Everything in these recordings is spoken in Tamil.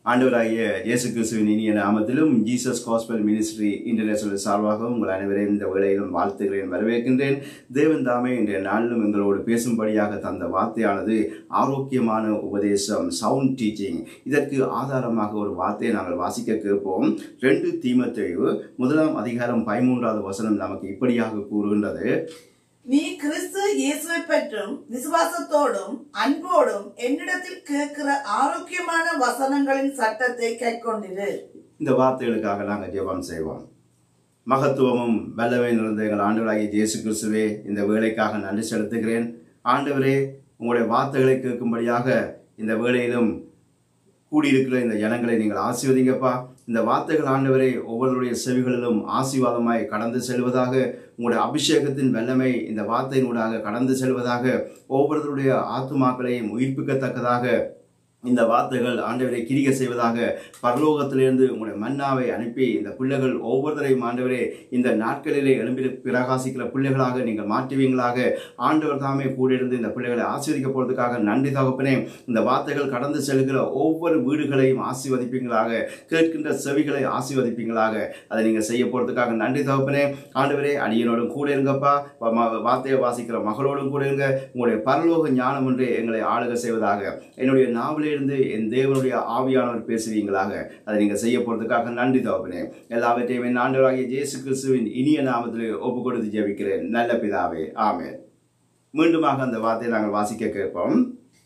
ஆண்டவராகிய இயேசு கிறிஸ்துவின் இனிய நாமத்திலும் ஜீசஸ் காஸ்பல் மினிஸ்ட்ரி இன்டர்நேஷனல் சார்பாகவும் உங்கள் அனைவரையும் இந்த வேளையிலும் வாழ்த்துகிறேன் வரவேற்கின்றேன் தேவன் தாமே இன்றைய நாளிலும் எங்களோடு பேசும்படியாக தந்த வார்த்தையானது ஆரோக்கியமான உபதேசம் சவுண்ட் டீச்சிங் இதற்கு ஆதாரமாக ஒரு வார்த்தையை நாங்கள் வாசிக்க கேட்போம் ரெண்டு தீமத்தேயு முதலாம் அதிகாரம் பதிமூன்றாவது வசனம் நமக்கு இப்படியாக கூறுகின்றது நீ கிறிஸ்து இயேசுவை பற்றும் விசுவாசத்தோடும் அன்போடும் என்னிடத்தில் கேட்கிற ஆரோக்கியமான வசனங்களின் சட்டத்தை கைக்கொண்டிரு இந்த வார்த்தைகளுக்காக நாங்கள் ஜெபம் செய்வோம் மகத்துவமும் வல்லமை நிறைந்த எங்கள் ஆண்டவராகிய இயேசு கிறிஸ்துவே இந்த வேலைக்காக நன்றி செலுத்துகிறேன் ஆண்டவரே உங்களுடைய வார்த்தைகளை கேட்கும்படியாக இந்த வேளையிலும் கூடியிருக்கிற இந்த ஜனங்களை நீங்கள் ஆசீர்வதிங்கப்பா இந்த வார்த்தைகள் ஆண்டவரே ஒவ்வொருடைய செவிகளிலும் ஆசீர்வாதமாய் கடந்து செல்வதாக உங்களுடைய அபிஷேகத்தின் வல்லமை இந்த வார்த்தையினூடாக கடந்து செல்வதாக ஒவ்வொருவருடைய ஆத்துமாக்களையும் உயிர்ப்பிக்கத்தக்கதாக இந்த வார்த்தைகள் ஆண்டவரை கிரிக செய்வதாக பரலோகத்திலிருந்து உங்களுடைய மன்னாவை அனுப்பி இந்த பிள்ளைகள் ஒவ்வொருத்தரையும் ஆண்டவரே இந்த நாட்களிலே எழும்பி பிரகாசிக்கிற பிள்ளைகளாக நீங்கள் மாற்றுவீங்களாக ஆண்டவர் தாமே கூடியிருந்து இந்த பிள்ளைகளை ஆசீர்வதிக்க போறதுக்காக நன்றி தகப்பனே இந்த வார்த்தைகள் கடந்து செல்கிற ஒவ்வொரு வீடுகளையும் ஆசீர்வதிப்பீங்களாக கேட்கின்ற செவிகளை ஆசீர்வதிப்பீங்களாக அதை நீங்கள் செய்ய போறதுக்காக நன்றி தகப்பனே ஆண்டவரே அடியனோடும் கூட இருங்கப்பா ம- வார்த்தையை வாசிக்கிற மகளோடும் கூட இருங்க உங்களுடைய பரலோக ஞானம் ஒன்றே எங்களை ஆளுக செய்வதாக என்னுடைய நாவிலிருந்து என் தேவனுடைய ஆவியானவர் பேசுவீங்களாக அதை நீங்கள் செய்ய போறதுக்காக நன்றி தகப்பனே எல்லாவற்றையும் என் ஆண்டவராகிய இயேசு கிறிஸ்துவின் இனிய நாமத்தில் ஒப்பு கொடுத்து ஜெபிக்கிறேன் நல்ல பிதாவே ஆமென் மீண்டுமாக அந்த வார்த்தையை நாங்கள் வாசிக்க கேட்போம்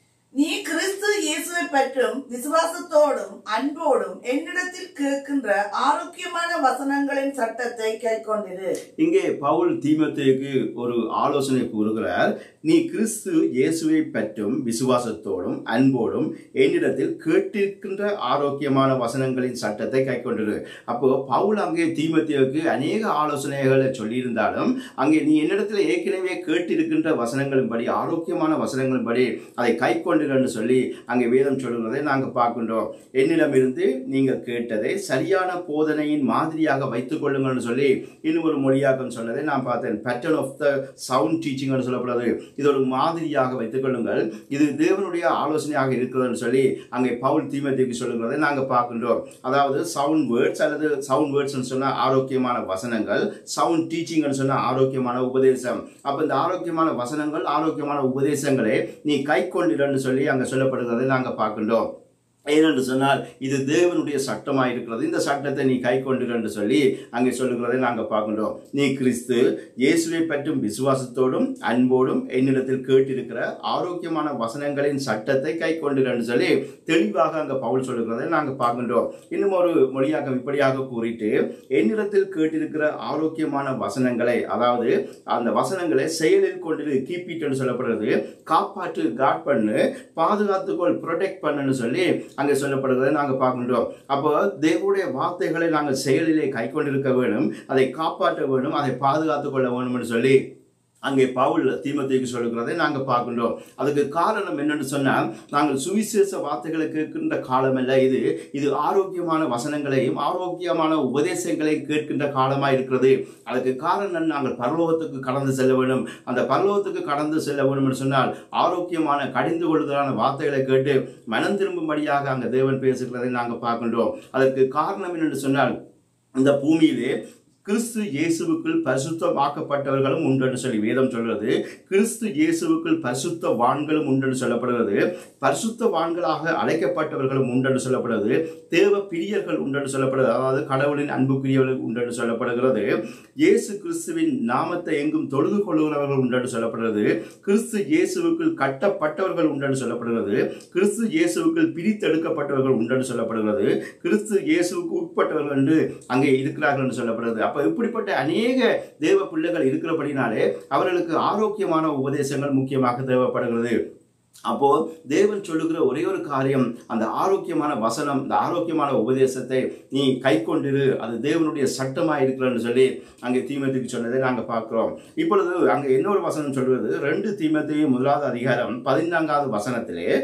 நீ கிறிஸ்து இயேசுவை பற்றும் விசுவாசத்தோடும் அன்போடும் என்னிடத்தில் கேட்கின்ற ஆரோக்கியமான வசனங்களின் சட்டத்தை கைக்கொண்டிரு இங்கே பவுல் தீமோத்தேயுக்கு ஒரு ஆலோசனை கூறுகிறார் நீ கிறிஸ்து இயேசுவை பற்றும் விசுவாசத்தோடும் அன்போடும் என்னிடத்தில் கேட்டிருக்கின்ற ஆரோக்கியமான வசனங்களின் சட்டத்தை கைக்கொண்டிரு அப்போ பவுல் அங்கே தீமோத்தேயுக்கு அநேக ஆலோசனைகளை சொல்லியிருந்தாலும் அங்கே நீ என்னிடத்தில் ஏற்கனவே கேட்டிருக்கின்ற வசனங்களின்படி ஆரோக்கியமான வசனங்களின்படி அதை கைக்கொண்டிருன்னு சொல்லி அங்கே வேதம் சொல்லுகிறதை நாங்கள் பார்க்கின்றோம் என்னிடமிருந்து நீங்கள் கேட்டதை சரியான போதனையின் மாதிரியாக வைத்துக் கொள்ளுங்கள்னு சொல்லி இன்னும் ஒரு மொழியாக்கம் சொன்னதை நான் பார்த்தேன் பேட்டர்ன் ஆஃப் த சவுண்ட் டீச்சிங்னு சொல்லப்படுறது இது ஒரு மாதிரியாக வைத்துக் கொள்ளுங்கள் இது தேவனுடைய ஆலோசனையாக இருக்கிறதுன்னு சொல்லி அங்கே பவுல் தீமத்திற்கு சொல்லுகிறதை நாங்கள் பார்க்கின்றோம் அதாவது சவுண்ட் வேர்ட்ஸ் அல்லது சவுண்ட் வேர்ட்ஸ்னு சொன்னால் ஆரோக்கியமான வசனங்கள் சவுண்ட் டீச்சிங்னு சொன்னால் ஆரோக்கியமான உபதேசம் அப்போ இந்த ஆரோக்கியமான வசனங்கள் ஆரோக்கியமான உபதேசங்களை நீ கை கொண்டிரன்னு சொல்லி அங்கே சொல்லப்படுகிறதை நாங்கள் பார்க்கின்றோம் ஏனென்று சொன்னால் இது தேவனுடைய சட்டமாக இருக்கிறது இந்த சட்டத்தை நீ கை கொண்டிரன்னு சொல்லி அங்கே சொல்லுகிறதை நாங்கள் பார்க்கின்றோம் நீ கிறிஸ்து இயேசுவை பற்றும் விசுவாசத்தோடும் அன்போடும் என்னிடத்தில் கேட்டிருக்கிற ஆரோக்கியமான வசனங்களின் சட்டத்தை கை கொண்டிரன்னு சொல்லி தெளிவாக அங்கே பவுல் சொல்லுகிறதை நாங்கள் பார்க்கின்றோம் இன்னும் ஒரு மொழியாக இப்படியாக கூறிட்டு என்னிடத்தில் கேட்டிருக்கிற ஆரோக்கியமான வசனங்களை அதாவது அந்த வசனங்களை செயலில் கொண்டிரு கீப்பிட்டுன்னு சொல்லப்படுறது காப்பாற்று காட் பண்ணு பாதுகாத்துக்கொள் ப்ரொடெக்ட் பண்ணுன்னு சொல்லி அங்கே சொல்லப்படுகிறதை நாங்கள் பார்க்கின்றோம் அப்போ தேவனுடைய வார்த்தைகளை நாங்கள் செயலிலே கை கொண்டிருக்க வேண்டும் அதை காப்பாற்ற வேண்டும் அதை பாதுகாத்துக் கொள்ள வேண்டும்னு சொல்லி அங்கே பவுல் தீமத்தைக்கு சொல்லுகிறதை நாங்கள் பார்க்கின்றோம் அதுக்கு காரணம் என்னன்னு சொன்னால் நாங்கள் சுவிசேஷ வார்த்தைகளை கேட்கின்ற காலமல்ல இது இது ஆரோக்கியமான வசனங்களையும் ஆரோக்கியமான உபதேசங்களையும் கேட்கின்ற காலமாக இருக்கிறது அதுக்கு காரணம் நாங்கள் பரலோகத்துக்கு கடந்து செல்ல வேண்டும் அந்த பரலோகத்துக்கு கடந்து செல்ல வேண்டும் என்று சொன்னால் ஆரோக்கியமான கடிந்து கொள்ளுதலான வார்த்தைகளை கேட்டு மனம் திரும்பும்படியாக அங்கே தேவன் பேசுகிறதை நாங்கள் பார்க்கின்றோம் அதற்கு காரணம் என்னென்று சொன்னால் இந்த பூமியிலே கிறிஸ்து இயேசுவுக்குள் பரிசுத்தமாக்கப்பட்டவர்களும் உண்டென்று சொல்லி வேதம் சொல்கிறது கிறிஸ்து இயேசுவுக்குள் பரிசுத்த வான்களும் உண்டென்று சொல்லப்படுகிறது பரிசுத்த வான்களாக அழைக்கப்பட்டவர்களும் உண்டென்று சொல்லப்படுகிறது தேவ பிரியர்கள் உண்டென்று சொல்லப்படுகிறது அதாவது கடவுளின் அன்புக்குரியவர்கள் உண்டென்று சொல்லப்படுகிறது இயேசு கிறிஸ்துவின் நாமத்தை எங்கும் தொழுது கொள்ளுகிறவர்கள் உண்டென்று சொல்லப்படுகிறது கிறிஸ்து இயேசுவுக்குள் கட்டப்பட்டவர்கள் உண்டென்று சொல்லப்படுகிறது கிறிஸ்து இயேசுவுக்குள் பிரித்தெடுக்கப்பட்டவர்கள் உண்டென்று சொல்லப்படுகிறது கிறிஸ்து இயேசுவுக்கு உட்பட்டவர்கள் என்று அங்கே இருக்கிறார்கள் என்று சொல்லப்படுகிறது அப்ப இப்படிப்பட்ட அநேக தேவ பிள்ளைகள் இருக்கிறபடினாலே அவர்களுக்கு ஆரோக்கியமான உபதேசங்கள் முக்கியமாக தேவைப்படுகிறது அப்போ தேவன் சொல்லுகிற ஒரே ஒரு காரியம் அந்த ஆரோக்கியமான வசனம் இந்த ஆரோக்கியமான உபதேசத்தை நீ கை கொண்டிரு அது தேவனுடைய சட்டமாக இருக்கிறன்னு சொல்லி அங்கே தீமத்துக்கு சொன்னதை நாங்கள் பார்க்கிறோம் இப்பொழுது அங்கே இன்னொரு வசனம் சொல்வது ரெண்டு தீமத்தையும் முதலாவது அதிகாரம் பதினான்காவது வசனத்திலே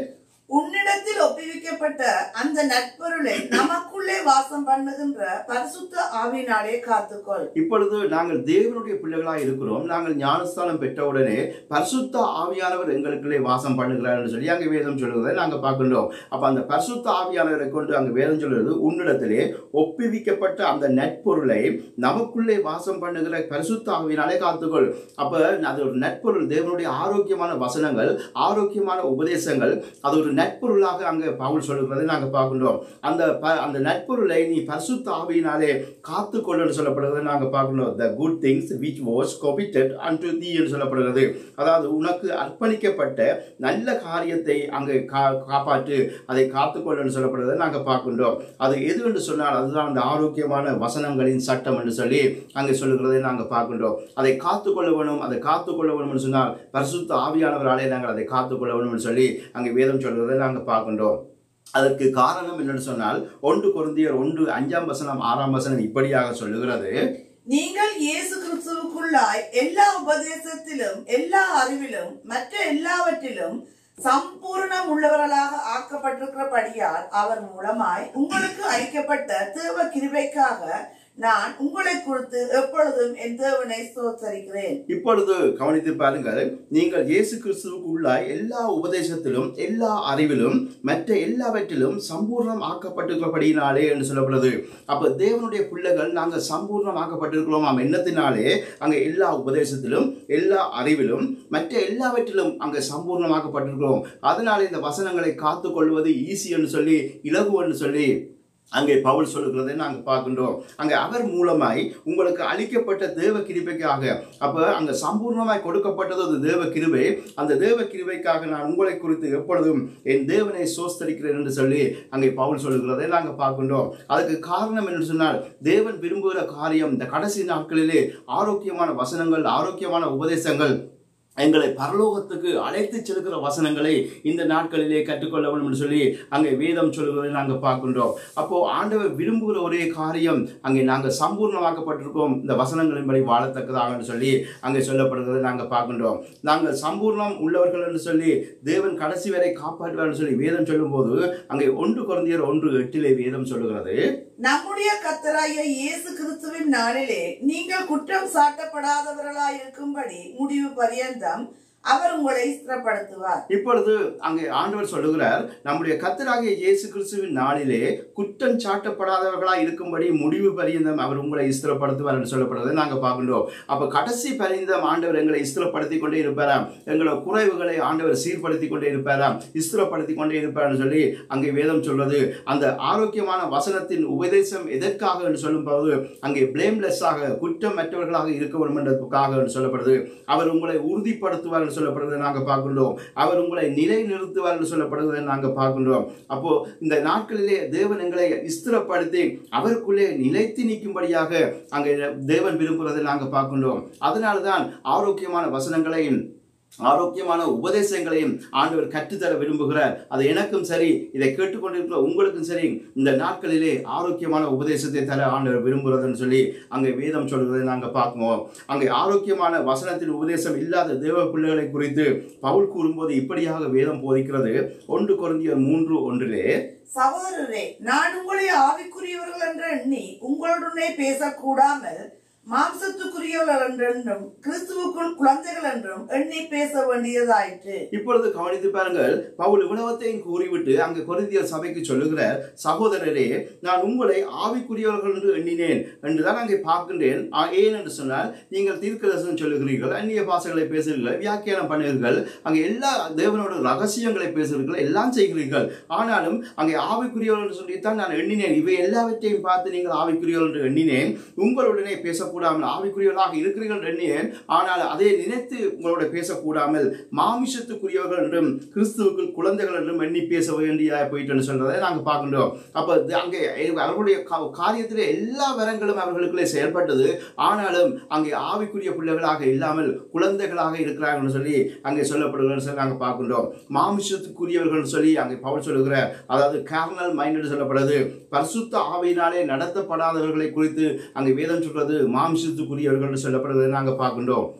உன்னிடத்தில் ஒப்புவிக்கப்பட்ட அந்த நட்பொருளை நமக்குள்ளே வாசம் பண்ணுகின்ற பரிசுத்த ஆவினாலே காத்துக்கொள் இப்பொழுது நாங்கள் தேவனுடைய பிள்ளைகளாக இருக்கிறோம் நாங்கள் ஞானஸ்தானம் பெற்றவுடனே பரிசுத்த ஆவியானவர் எங்களுக்குள்ளே வாசம் பண்ணுகிறார் என்று சொல்லி அங்கே வேதம் சொல்லுவதை நாங்கள் பார்க்கின்றோம் அப்ப அந்த பரிசுத்த ஆவியானவரை கொண்டு அங்கே வேதம் சொல்லுறது உன்னிடத்திலே ஒப்புவிக்கப்பட்ட அந்த நட்பொருளை நமக்குள்ளே வாசம் பண்ணுகிற பரிசுத்த ஆவியினாலே காத்துக்கொள் அப்ப அது ஒரு நட்பொருள் தேவனுடைய ஆரோக்கியமான வசனங்கள் ஆரோக்கியமான உபதேசங்கள் அது ஒரு நட்பொருளாக அங்கே பவுல் சொல்லுகிறதை நாங்கள் பார்க்கின்றோம் அந்த ப- அந்த நட்பொருளை நீ பரிசுத்த ஆவியினாலே காத்துக்கொள்ளு சொல்லப்படுகிறதை நாங்கள் பார்க்கணும் the good things which was committed unto thee என்று சொல்லப்படுகிறது அதாவது உனக்கு அர்ப்பணிக்கப்பட்ட நல்ல காரியத்தை அங்கே கா காப்பாற்று அதை காத்துக்கொள்ளு சொல்லப்படுகிறதை நாங்கள் பார்க்கின்றோம் அது எது என்று சொன்னால் அதுதான் அந்த ஆரோக்கியமான வசனங்களின் சட்டம் என்று சொல்லி அங்கே சொல்லுகிறதை நாங்கள் பார்க்கின்றோம் அதை காத்துக்கொள்ள வேணும் அதை காத்துக்கொள்ள வேணும் என்று சொன்னால் பரிசுத்த ஆவியானவராலே நாங்கள் அதை காத்துக்கொள்ள வேணும் என்று சொல்லி அங்கே வேதம் சொல்கிறதை நாங்கள் பார்க்கின்றோம் அதற்கு காரணம் என்னன்னு சொன்னால் ஒன்று கொருந்தியர் ஒன்று அஞ்சாம் வசனம் ஆறாம் வசனம் இப்படியாக சொல்லுகிறது நீங்கள் இயேசு கிறிஸ்துவுக்குள்ளாய் எல்லா உபதேசத்திலும் எல்லா அறிவிலும் மற்ற எல்லாவற்றிலும் சம்பூர்ணம் உள்ளவர்களாக ஆக்கப்பட்டிருக்கிறபடியால் அவர் மூலமாய் உங்களுக்கு அளிக்கப்பட்ட தேவ கிருபைக்காக நான் உங்களை குறித்து எப்பொழுதும் என் தேவனை ஸ்தோத்தரிக்கிறேன் இப்பொழுது கவனித்து பாருங்கள் நீங்கள் இயேசு கிறிஸ்துவுக்கு உள்ளாய் எல்லா உபதேசத்திலும் எல்லா அறிவிலும் மற்ற எல்லாவற்றிலும் சம்பூர்ணம் ஆக்கப்பட்டிருக்கிறபடியினாலே என்று சொல்லப்படுது அப்ப தேவனுடைய பிள்ளைகள் நாங்கள் சம்பூர்ணம் ஆக்கப்பட்டிருக்கிறோம் ஆம் எண்ணத்தினாலே அங்கே எல்லா உபதேசத்திலும் எல்லா அறிவிலும் மற்ற எல்லாவற்றிலும் அங்கே சம்பூர்ணமாக்கப்பட்டிருக்கிறோம் அதனால இந்த வசனங்களை காத்துக்கொள்வது ஈஸி என்று சொல்லி இலகு என்று சொல்லி அங்கே பவுல் சொல்லுகிறதை நாங்கள் பார்க்கின்றோம் அங்கே அவர் மூலமாய் உங்களுக்கு அளிக்கப்பட்ட தேவ கிருபைக்காக அப்ப அங்க சம்பூர்ணமாய் கொடுக்கப்பட்டது அது தேவ கிருபை அந்த தேவ கிருபைக்காக நான் உங்களை குறித்து எப்பொழுதும் என் தேவனை சோஸ்தரிக்கிறேன் என்று சொல்லி அங்கே பவுல் சொல்லுகிறதை நாங்கள் பார்க்கின்றோம் அதுக்கு காரணம் என்று சொன்னால் தேவன் விரும்புகிற காரியம் இந்த கடைசி நாட்களிலே ஆரோக்கியமான வசனங்கள் ஆரோக்கியமான உபதேசங்கள் எங்களை பரலோகத்துக்கு அழைத்து செல்கிற வசனங்களை இந்த நாட்களிலே கற்றுக்கொள்ள வேண்டும் என்று சொல்லி அங்கே வேதம் சொல்கிறதை நாங்கள் பார்க்கின்றோம் அப்போ ஆண்டவர் விரும்புகிற ஒரே காரியம் அங்கே நாங்கள் சம்பூர்ணமாக்கப்பட்டிருக்கோம் இந்த வசனங்களின்படி வாழத்தக்கதாக என்று சொல்லி அங்கே சொல்லப்படுகிறதை நாங்கள் பார்க்கின்றோம் நாங்கள் சம்பூர்ணம் உள்ளவர்கள் என்று சொல்லி தேவன் கடைசி வரை காப்பாற்றுவார் என்று சொல்லி வேதம் சொல்லும்போது அங்கே ஒன்று குழந்தையர் ஒன்று எட்டிலே வேதம் சொல்லுகிறது நம்முடைய கத்தராகிய இயேசு கிறிஸ்துவின் நாளிலே நீங்கள் குற்றம் சாட்டப்படாதவர்களாய் இருக்கும்படி முடிவு பரியந்தம் அவர் உங்களை ஸ்திரப்படுத்துவார் இப்பொழுது அங்கே ஆண்டவர் சொல்லுகிறார் நம்முடைய கத்தராகிய இயேசு கிறிஸ்துவின் நாளிலே குற்றம் சாட்டப்படாதவர்களாய் இருக்கும்படி முடிவு பரியந்தம் அவர் உங்களை ஸ்திரப்படுத்துவார் என்று சொல்லப்படுவதை நாங்கள் பார்க்கின்றோம் அப்ப கடைசி பரியந்தம் ஆண்டவர் எங்களை ஸ்திரப்படுத்தி கொண்டே இருப்பாராம் எங்களோட குறைவுகளை ஆண்டவர் சீர்படுத்தி கொண்டே இருப்பாராம் ஸ்திரப்படுத்தி கொண்டே இருப்பார்னு சொல்லி அங்கே வேதம் சொல்வது அந்த ஆரோக்கியமான வசனத்தின் உபதேசம் எதற்காக என்று சொல்லும்போது அங்கே பிளேம்லெஸ்ஸாக குற்றமற்றவர்களாக இருக்க வேண்டும் என்பதற்காக என்று சொல்லப்படுது அவர் உங்களை உறுதிப்படுத்துவார் என்று சொல்லப்படுவதை நாங்கள் பார்க்கின்றோம் அவர் உங்களை நிலை நிறுத்துவார் என்று சொல்லப்படுவதை நாங்கள் பார்க்கின்றோம் அப்போ இந்த நாட்களிலே தேவன் எங்களை ஸ்திரப்படுத்தி அவருக்குள்ளே நிலைத்து நிற்கும்படியாக அங்கே தேவன் விரும்புகிறதை நாங்கள் பார்க்கின்றோம் அதனால தான் ஆரோக்கியமான வசனங்களையும் ஆரோக்கியமான உபதேசங்களையும் ஆண்டவர் கற்றுத்தர விரும்புகிறார் அது எனக்கும் சரி இதை கேட்டுக்கொண்டிருக்கிற உங்களுக்கும் சரி இந்த நாட்களிலே ஆரோக்கியமான உபதேசத்தை தர ஆண்டவர் விரும்புகிறதுன்னு சொல்லி அங்கே வேதம் சொல்கிறதை நாங்கள் பார்க்குவோம் அங்கே ஆரோக்கியமான வசனத்தின் உபதேசம் இல்லாத தேவ பிள்ளைகளை குறித்து பவுல் கூறும்போது இப்படியாக வேதம் போதிக்கிறது ஒன்று குறைந்தியர் மூன்று ஒன்றிலே சகோதரரே நான் உங்களை ஆவிக்குரியவர்கள் என்று எண்ணி உங்களுடனே பேசக்கூடாமல் மாம்சத்துக்குரியவர்கள் என்றும் கிறிஸ்துவுக்குள் குழந்தைகள் என்றும் எண்ணி பேச வேண்டியதாயிற்று இப்பொழுது கவனித்து பாருங்கள் பவுல் இவ்வளவத்தையும் கூறிவிட்டு அங்கு கொரிந்தியர் சபைக்கு சொல்லுகிறார் சகோதரரே நான் உங்களை ஆவிக்குரியவர்கள் என்று எண்ணினேன் என்றுதான் அங்கே பார்க்கின்றேன் ஆ, ஏன் என்று சொன்னால் நீங்கள் தீர்க்கதரிசனம் சொல்லுகிறீர்கள் அந்நிய பாசைகளை பேசுகிறீர்கள் வியாக்கியானம் பண்ணுகிறீர்கள் அங்கே எல்லா தேவனோட ரகசியங்களை பேசுகிறீர்கள் எல்லாம் செய்கிறீர்கள் ஆனாலும் அங்கே ஆவிக்குரியவர்கள் என்று சொல்லித்தான் நான் எண்ணினேன் இவை எல்லாவற்றையும் பார்த்து நீங்கள் ஆவிக்குரியவர்கள் என்று எண்ணினேன் உங்களுடனே பேசக்கூடாமல் ஆவிக்குரியவர்களாக இருக்கிறீர்கள் என்று எண்ணினேன் ஆனால் அதை நினைத்து உங்களோட பேசக்கூடாமல் மாமிசத்துக்குரியவர்கள் என்றும் கிறிஸ்துவுக்குள் குழந்தைகள் என்றும் எண்ணி பேச வேண்டிய போயிட்டுன்னு சொல்றதை நாங்கள் பார்க்கின்றோம் அப்ப இது அங்கே அவர்களுடைய கா- காரியத்திலே எல்லா வரங்களும் அவர்களுக்குள்ளே செயல்பட்டது ஆனாலும் அங்கே ஆவிக்குரிய பிள்ளைகளாக இல்லாமல் குழந்தைகளாக இருக்கிறார்கள் சொல்லி அங்கே சொல்லப்படுகிறது சொல்லி நாங்கள் பார்க்கின்றோம் மாமிசத்துக்குரியவர்கள் சொல்லி அங்கே பவுல் சொல்லுகிறார் அதாவது கார்னல் மைண்ட் சொல்லப்படுது பரிசுத்த ஆவியினாலே நடத்தப்படாதவர்களை குறித்து அங்கே வேதம் சொல்றது மாம்சத்துக்குரியவர்கள் சொல்லப்படுவதை நாங்கள் பார்க்கின்றோம்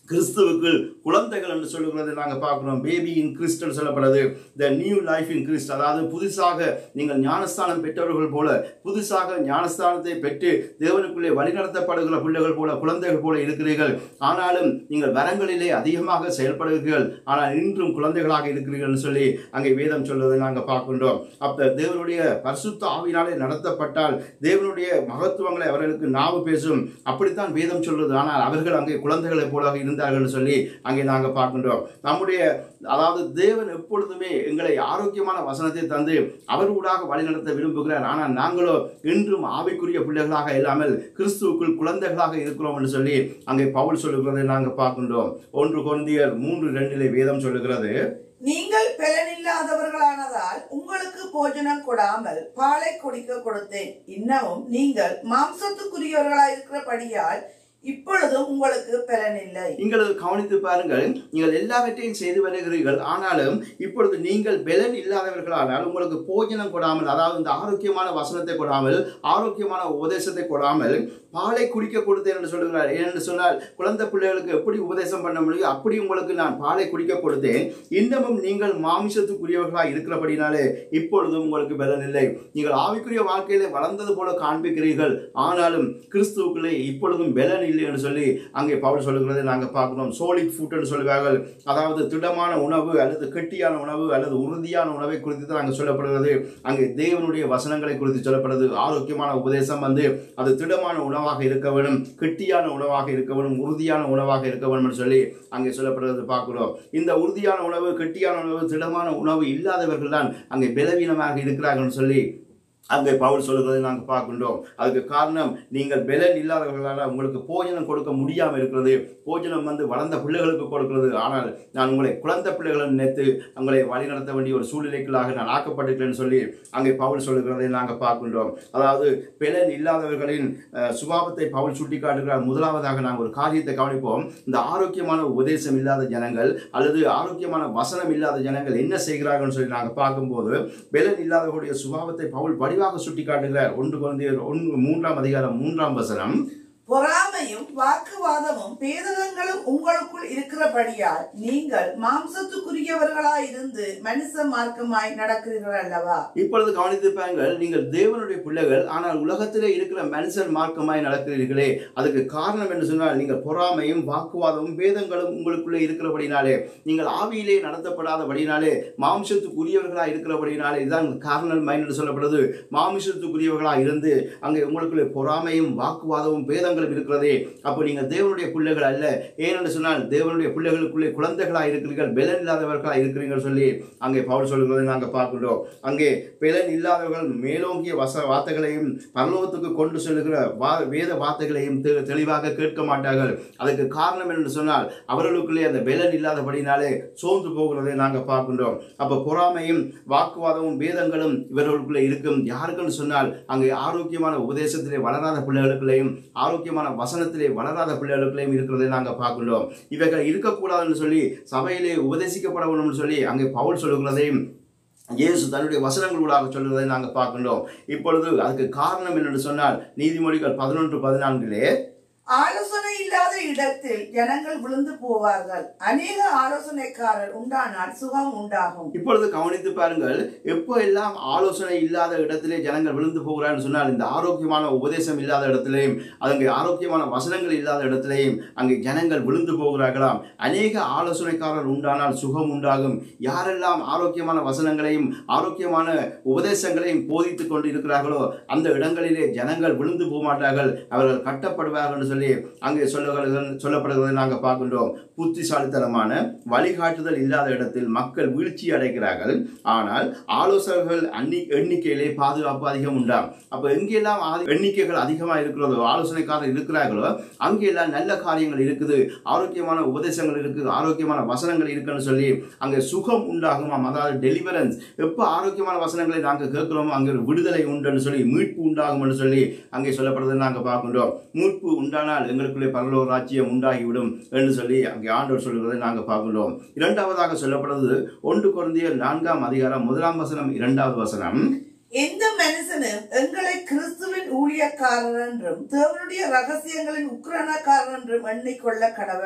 கிறிஸ்துவுக்குள் குழந்தைகள் என்று சொல்லுகிறதை நாங்கள் பார்க்கிறோம் பேபி இன் கிறிஸ்ட் என்று சொல்லப்படுது the new life in Christ அதாவது புதுசாக நீங்கள் ஞானஸ்தானம் பெற்றவர்கள் போல புதுசாக ஞானஸ்தானத்தை பெற்று தேவனுக்குள்ளே வழிநடத்தப்படுகிற பிள்ளைகள் போல குழந்தைகள் போல இருக்கிறீர்கள் ஆனாலும் நீங்கள் வரங்களிலே அதிகமாக செயல்படுகிறீர்கள் ஆனால் இன்றும் குழந்தைகளாக இருக்கிறீர்கள் என்று சொல்லி அங்கே வேதம் சொல்வதை நாங்கள் பார்க்கின்றோம் அப்ப தேவனுடைய பரிசுத்த ஆவினாலே நடத்தப்பட்டால் தேவனுடைய மகத்துவங்களை அவர்களுக்கு நாவு பேசும் அப்படித்தான் வேதம் சொல்றது ஆனால் அவர்கள் அங்கே குழந்தைகளைப் போல இருந்தார்கள் என்று சொல்லி அங்கே நாங்கள் பார்க்கின்றோம் நம்முடைய அதாவது தேவன் எப்பொழுதுமே எங்களை ஆரோக்கியமான வசனத்தை தந்து அவர் ஊடாக வழிநடத்த விரும்புகிறார் ஆனால் நாங்களோ இன்றும் ஆவிக்குரிய பிள்ளைகளாக இல்லாமல் கிறிஸ்துவுக்குள் குழந்தைகளாக இருக்கிறோம் என்று சொல்லி அங்கே பவுல் சொல்லுகிறதை நாங்கள் பார்க்கின்றோம் ஒன்று கொந்தியர் மூன்று ரெண்டிலே வேதம் சொல்லுகிறது நீங்கள் பலனில்லாதவர்களானதால் உங்களுக்கு போஜனம் கொடாமல் பாலை குடிக்க கொடுத்தேன் இன்னமும் நீங்கள் மாம்சத்துக்குரியவர்களாய் இருக்கிறபடியால் இப்பொழுதும் உங்களுக்கு பலனில்லை நீங்கள் கவனித்து பாருங்கள் நீங்கள் எல்லாவற்றையும் செய்து வருகிறீர்கள் ஆனாலும் இப்பொழுது நீங்கள் பலன் இல்லாதவர்களானால் உங்களுக்கு போஜனம் கொடாமல் அதாவது இந்த ஆரோக்கியமான வசனத்தை கொடாமல் ஆரோக்கியமான உபதேசத்தை கொடாமல் பாலை குடிக்க கொடுத்தேன் என்று சொல்லுகிறார் ஏனென்று சொன்னால் குழந்தை பிள்ளைகளுக்கு எப்படி உபதேசம் பண்ண முடியும் அப்படி உங்களுக்கு நான் பாலை குடிக்க கொடுத்தேன் இன்னமும் நீங்கள் மாமிசத்துக்குரியவர்களாக இருக்கிறபடினாலே இப்பொழுதும் உங்களுக்கு பலன் இல்லை நீங்கள் ஆவிக்குரிய வாழ்க்கையிலே வளர்ந்தது போல காண்பிக்கிறீர்கள் ஆனாலும் கிறிஸ்துவுக்குள்ளே இப்பொழுதும் பலன் இல்லை என்று சொல்லி அங்கே பவுல் சொல்லுகிறதை நாங்கள் பார்க்கிறோம் சோலிட் ஃபுட் என்று சொல்லுவார்கள் அதாவது திடமான உணவு அல்லது கெட்டியான உணவு அல்லது உறுதியான உணவை குறித்து தான் அங்கே சொல்லப்படுகிறது அங்கே தேவனுடைய வசனங்களை குறித்து சொல்லப்படுது ஆரோக்கியமான உபதேசம் வந்து அது திடமான உணவாக இருக்க வேண்டும் கெட்டியான உணவாக இருக்க வேண்டும் உறுதியான உணவாக இருக்க வேண்டும் என்று சொல்லி அங்கே சொல்லப்படுறது பார்க்கிறோம் இந்த உறுதியான உணவு கெட்டியான உணவு திடமான உணவு இல்லாதவர்கள் தான் அங்கே பலவீனமாக இருக்கிறார்கள் சொல்லி அங்கே பவுல் சொல்லுகிறதை நாங்கள் பார்க்கின்றோம் அதுக்கு காரணம் நீங்கள் பலன் இல்லாதவர்களால் உங்களுக்கு போஜனம் கொடுக்க முடியாமல் இருக்கிறது போஜனம் வந்து வளர்ந்த பிள்ளைகளுக்கு கொடுக்கிறது ஆனால் நான் உங்களை குழந்தை பிள்ளைகளை நினைத்து உங்களை வழிநடத்த வேண்டிய ஒரு சூழ்நிலைகளாக நான் ஆக்கப்பட்டிருக்கிறேன்னு சொல்லி அங்கே பவுல் சொல்லுகிறதை நாங்கள் பார்க்கின்றோம் அதாவது பலன் இல்லாதவர்களின் அஹ், சுபாவத்தை பவுல் சுட்டி காட்டுகிறார் முதலாவதாக நாங்கள் ஒரு காரியத்தை கவனிப்போம் இந்த ஆரோக்கியமான உபதேசம் இல்லாத ஜனங்கள் அல்லது ஆரோக்கியமான வசனம் இல்லாத ஜனங்கள் என்ன செய்கிறார்கள்னு சொல்லி நாங்கள் பார்க்கும்போது பலன் இல்லாதவர்களுடைய சுபாவத்தை பவுல் வடிவாக சுட்டி காட்டுகிறார் ஒன்று குழந்தையர் ஒன்று மூன்றாம் அதிகாரம் மூன்றாம் வசனம் பொறாமையும் வாக்குவாதமும் பேதகங்களும் உங்களுக்குள் இருக்கிறபடியால் நீங்கள் மாம்சத்துக்குரியவர்களாய் இருந்து மனுஷ மார்க்கமாய் நடக்கிறீர்கள் அல்லவா இப்பொழுது கவனித்து பாருங்கள் நீங்கள் தேவனுடைய பிள்ளைகள் ஆனால் உலகத்திலே இருக்கிற மனுஷர் மார்க்கமாய் நடக்கிறீர்களே அதுக்கு காரணம் என்று சொன்னால் நீங்கள் பொறாமையும் வாக்குவாதமும் வேதங்களும் உங்களுக்குள்ளே இருக்கிறபடினாலே நீங்கள் ஆவியிலே நடத்தப்படாதபடினாலே மாம்சத்துக்குரியவர்களாக இருக்கிறபடினாலே இதுதான் காரணம் மைண்ட் என்று சொல்லப்படுது மாமிசத்துக்குரியவர்களாக இருந்து அங்கே உங்களுக்குள்ளே பொறாமையும் வாக்குவாதமும் வேதங்களும் இருக்கிறதே அப்போ நீங்கள் தேவனுடைய பிள்ளைகள் அல்ல ஏனென்று சொன்னால் தேவனுடைய பிள்ளைகளுக்குள்ளே குழந்தைகளாக இருக்கிறீர்கள் பலன் இல்லாதவர்களாக இருக்கிறீர்கள் சொல்லி அங்கே பவுல் சொல்கிறதை நாங்கள் பார்க்கின்றோம் அங்கே பலன் இல்லாதவர்கள் மேலோங்கிய வச வார்த்தைகளையும் பரலோகத்துக்கு கொண்டு செல்கிற வா வேத வார்த்தைகளையும் தெ- தெளிவாக கேட்க மாட்டார்கள் அதுக்கு காரணம் என்று சொன்னால் அவர்களுக்குள்ளே அந்த பலன் இல்லாதபடினாலே சோர்ந்து போகிறதை நாங்கள் பார்க்கின்றோம் அப்போ பொறாமையும் வாக்குவாதமும் வேதங்களும் இவர்களுக்குள்ளே இருக்கும் யாருக்குன்னு சொன்னால் அங்கே ஆரோக்கியமான உபதேசத்திலே வளராத பிள்ளைகளுக்குள்ளேயும் ஆரோக்கியமான வசனத்திலே வளராத பிள்ளைகளுக்குள்ளேயும் இருக்கிறதை நாங்கள் பார்க்கின்றோம் இவைகள் இருக்கக்கூடாதுன்னு சொல்லி சபையிலே உபதேசிக்கப்பட வேணும்னு சொல்லி அங்கே பவுல் சொல்லுகிறதையும் இயேசு தன்னுடைய வசனங்களூடாக சொல்லுவதை நாங்கள் பார்க்கின்றோம் இப்பொழுது அதுக்கு காரணம் என்னென்று சொன்னால் நீதிமொழிகள் பதினொன்று பதினான்கிலே ஆலோசனை இல்லாத இடத்தில் ஜனங்கள் விழுந்து போவார்கள் அநேக ஆலோசனைக்காரர் உண்டானால் சுகம் உண்டாகும் இப்பொழுது கவனித்து பாருங்கள் எப்போ எல்லாம் ஆலோசனை இல்லாத இடத்திலே ஜனங்கள் விழுந்து போகிறான்னு சொன்னால் இந்த ஆரோக்கியமான உபதேசம் இல்லாத இடத்திலேயும் அங்கே ஆரோக்கியமான வசனங்கள் இல்லாத இடத்திலேயும் அங்கே ஜனங்கள் விழுந்து போகிறார்களாம் அநேக ஆலோசனைக்காரர் உண்டானால் சுகம் உண்டாகும் யாரெல்லாம் ஆரோக்கியமான வசனங்களையும் ஆரோக்கியமான உபதேசங்களையும் போதித்துக் கொண்டு இருக்கிறார்களோ அந்த இடங்களிலே ஜனங்கள் விழுந்து போக மாட்டார்கள் அவர்கள் கட்டப்படுவார்கள் என்று சொல்லி அங்கே சொல்லுகிறது சொல்லப்படுகிறதை நாங்கள் பார்க்கின்றோம் புத்திசாலித்தனமான வழிகாட்டுதல் இல்லாத இடத்தில் மக்கள் வீழ்ச்சி அடைகிறார்கள் ஆனால் ஆலோசகர்கள் அன்னி எண்ணிக்கையிலே பாதுகாப்பு அதிகம் உண்டாம் அப்ப எங்கெல்லாம் ஆதி- எண்ணிக்கைகள் அதிகமாக இருக்கிறதோ ஆலோசனைக்காரர் இருக்கிறார்களோ அங்கெல்லாம் நல்ல காரியங்கள் இருக்குது ஆரோக்கியமான உபதேசங்கள் இருக்குது ஆரோக்கியமான வசனங்கள் இருக்குன்னு சொல்லி அங்கே சுகம் உண்டாகுமாம் அதாவது டெலிவரன்ஸ் எப்போ ஆரோக்கியமான வசனங்களை நாங்கள் கேட்கிறோமோ அங்கே ஒரு விடுதலை உண்டுன்னு சொல்லி மீட்பு உண்டாகும்னு சொல்லி அங்கே சொல்லப்படுறதை நாங்கள் பார்க்கின்றோம் மீட்பு உண்டானால் எங்களுக்குள்ளே பரலோக ராஜ்யம் உண்டாகிவிடும் என்று சொல்லி அங்கே ஆண்டவர் சொல்கிறதை நாங்கள் பார்க்கின்றோம் இரண்டாவதாக சொல்லப்படுறது ஒன்று குழந்தையர் நான்காம் அதிகாரம் முதலாம் வசனம் இரண்டாவது வசனம் எந்த மனுஷனும் எங்களை கிறிஸ்துவின் ஊழியக்காரர் என்றும் தேவனுடைய ரகசியங்களின் உக்கிரணக்காரர் என்றும் எண்ணிக்கொள்ள கடவன்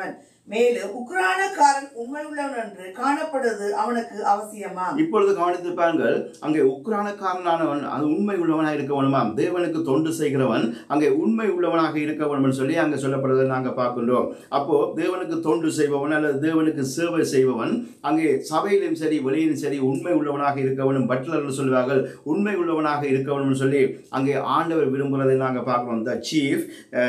மேலும் உக்ரானக்காரன் உண்மையுள்ளவன் என்று காணப்படுவது அவனுக்கு அவசியமா இப்பொழுது கவனித்து பாருங்கள் அங்கே உக்ரானக்காரனானவன் அது உண்மை உள்ளவனாக இருக்க வேணுமாம் தேவனுக்கு தொண்டு செய்கிறவன் அங்கே உண்மை உள்ளவனாக இருக்க வேண்டும் சொல்லி அங்கே சொல்லப்படுவதை நாங்கள் பார்க்கின்றோம் அப்போ தேவனுக்கு தொண்டு செய்பவன் அல்லது தேவனுக்கு சேவை செய்பவன் அங்கே சபையிலும் சரி வெளியிலும் சரி உண்மை உள்ளவனாக இருக்க வேண்டும் பட்லர் சொல்லுவார்கள் உண்மை உள்ளவனாக இருக்க வேண்டும் சொல்லி அங்கே ஆண்டவர் விரும்புகிறதை நாங்கள் பார்க்கிறோம் the chief